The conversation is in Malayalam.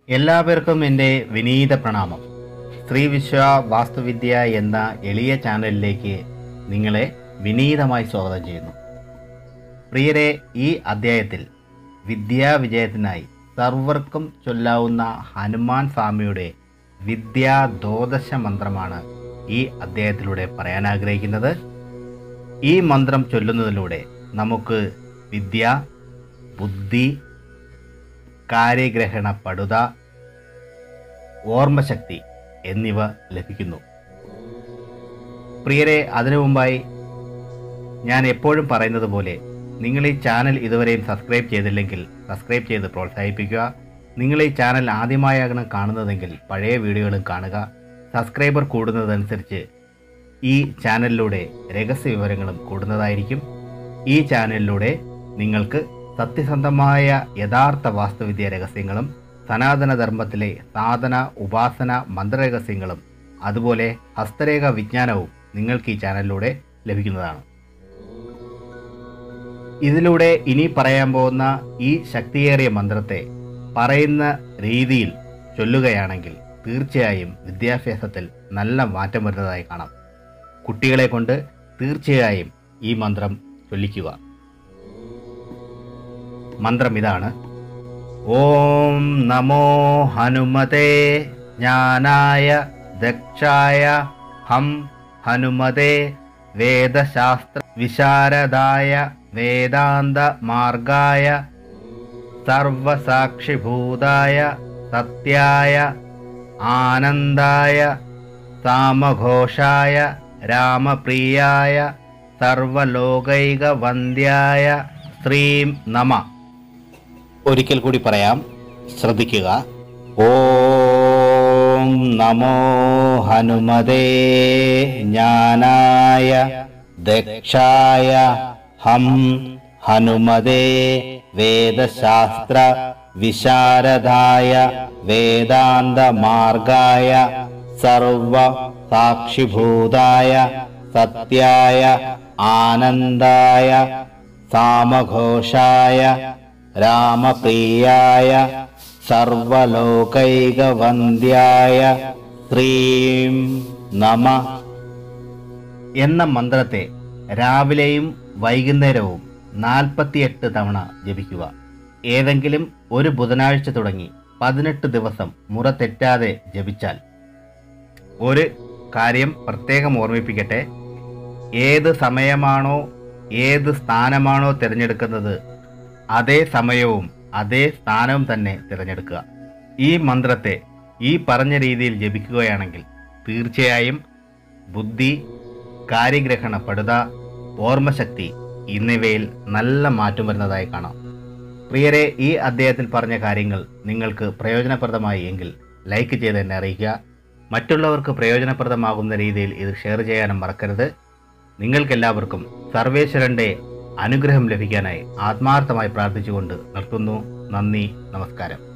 എല്ലാവർക്കും എൻ്റെ വിനീത പ്രണാമം ശ്രീ വിശ്വ വാസ്തുവിദ്യ എന്ന എളിയ ചാനലിലേക്ക് നിങ്ങളെ വിനീതമായി സ്വാഗതം ചെയ്യുന്നു പ്രിയരെ ഈ അധ്യായത്തിൽ വിദ്യാവിജയത്തിനായി സർവർക്കും ചൊല്ലാവുന്ന ഹനുമാൻ സ്വാമിയുടെ വിദ്യാദോദശ മന്ത്രമാണ് ഈ അധ്യായത്തിലൂടെ പറയാൻ ആഗ്രഹിക്കുന്നത് ഈ മന്ത്രം ചൊല്ലുന്നതിലൂടെ നമുക്ക് വിദ്യ ബുദ്ധി കാര്യഗ്രഹണ പടുത ഓർമ്മശക്തി എന്നിവ ലഭിക്കുന്നു പ്രിയരെ അതിനു മുമ്പായി ഞാൻ എപ്പോഴും പറയുന്നത് പോലെ നിങ്ങൾ ഈ ചാനൽ ഇതുവരെയും സബ്സ്ക്രൈബ് ചെയ്തില്ലെങ്കിൽ സബ്സ്ക്രൈബ് ചെയ്ത് പ്രോത്സാഹിപ്പിക്കുക നിങ്ങൾ ഈ ചാനൽ ആദ്യമായാണ് കാണുന്നതെങ്കിൽ പഴയ വീഡിയോകളും കാണുക സബ്സ്ക്രൈബർ കൂടുന്നതനുസരിച്ച് ഈ ചാനലിലൂടെ രഹസ്യ വിവരങ്ങളും കൂടുന്നതായിരിക്കും ഈ ചാനലിലൂടെ നിങ്ങൾക്ക് സത്യസന്ധമായ യഥാർത്ഥ വാസ്തുവിദ്യ രഹസ്യങ്ങളും സനാതന ധർമ്മത്തിലെ സാധന ഉപാസന മന്ത്രരഹസ്യങ്ങളും അതുപോലെ ഹസ്തരേഖ വിജ്ഞാനവും നിങ്ങൾക്ക് ഈ ചാനലിലൂടെ ലഭിക്കുന്നതാണ് ഇതിലൂടെ ഇനി പറയാൻ പോകുന്ന ഈ ശക്തിയേറിയ മന്ത്രത്തെ പറയുന്ന രീതിയിൽ ചൊല്ലുകയാണെങ്കിൽ തീർച്ചയായും വിദ്യാഭ്യാസത്തിൽ നല്ല മാറ്റം വരുന്നതായി കാണാം കുട്ടികളെ കൊണ്ട് തീർച്ചയായും ഈ മന്ത്രം ചൊല്ലിക്കുക മന്ത്രം ഇതാണ് ഓം നമോ ഹനുമതേ ജ്ഞാനായ ദക്ഷായ ഹം ഹനുമതേ വേദശാസ്ത്ര വിശാരദായ വേദാന്ത മാർഗായ സർവസാക്ഷിഭൂതായ സത്യായ ആനന്ദായ സാമഘോഷായ രാമപ്രിയായ സർവലോകൈകവന്ദ്യായ ശ്രീം നമ ഒരിക്കൽ കൂടി പറയാം ശ്രദ്ധിക്കുക ഓം നമോ ഹനുമതേ ജ്ഞാനായ ദക്ഷായ ഹം ഹനുമതേ വേദശാസ്ത്ര വിശാരദായ വേദാന്ത മാർഗായ സർവ സാക്ഷിഭൂതായ സത്യായ ആനന്ദായ സാമഘോഷായ രാമപ്രിയായ സർവലോകൈകവന്ദ്യായ ശ്രീം നമ എന്ന മന്ത്രത്തെ രാവിലെയും വൈകുന്നേരവും നാൽപ്പത്തിയെട്ട് തവണ ജപിക്കുക ഏതെങ്കിലും ഒരു ബുധനാഴ്ച തുടങ്ങി പതിനെട്ട് ദിവസം മുറ തെറ്റാതെ ജപിച്ചാൽ ഒരു കാര്യം പ്രത്യേകം ഓർമ്മിപ്പിക്കട്ടെ ഏത് സമയമാണോ ഏത് സ്ഥാനമാണോ തിരഞ്ഞെടുക്കുന്നത് അതേ സമയവും അതേ സ്ഥാനവും തന്നെ തിരഞ്ഞെടുക്കുക ഈ മന്ത്രത്തെ ഈ പറഞ്ഞ രീതിയിൽ ജപിക്കുകയാണെങ്കിൽ തീർച്ചയായും ബുദ്ധി കാര്യഗ്രഹണ പടുത ഓർമ്മശക്തി എന്നിവയിൽ നല്ല മാറ്റം വരുന്നതായി കാണാം പ്രിയരെ ഈ അദ്ദേഹത്തിൽ പറഞ്ഞ കാര്യങ്ങൾ നിങ്ങൾക്ക് പ്രയോജനപ്രദമായി എങ്കിൽ ലൈക്ക് ചെയ്ത് എന്നെ അറിയിക്കുക മറ്റുള്ളവർക്ക് പ്രയോജനപ്രദമാകുന്ന രീതിയിൽ ഇത് ഷെയർ ചെയ്യാനും മറക്കരുത് നിങ്ങൾക്കെല്ലാവർക്കും സർവേശ്വരൻ്റെ അനുഗ്രഹം ലഭിക്കാനായി ആത്മാർത്ഥമായി പ്രാർത്ഥിച്ചുകൊണ്ട് നിർത്തുന്നു നന്ദി നമസ്കാരം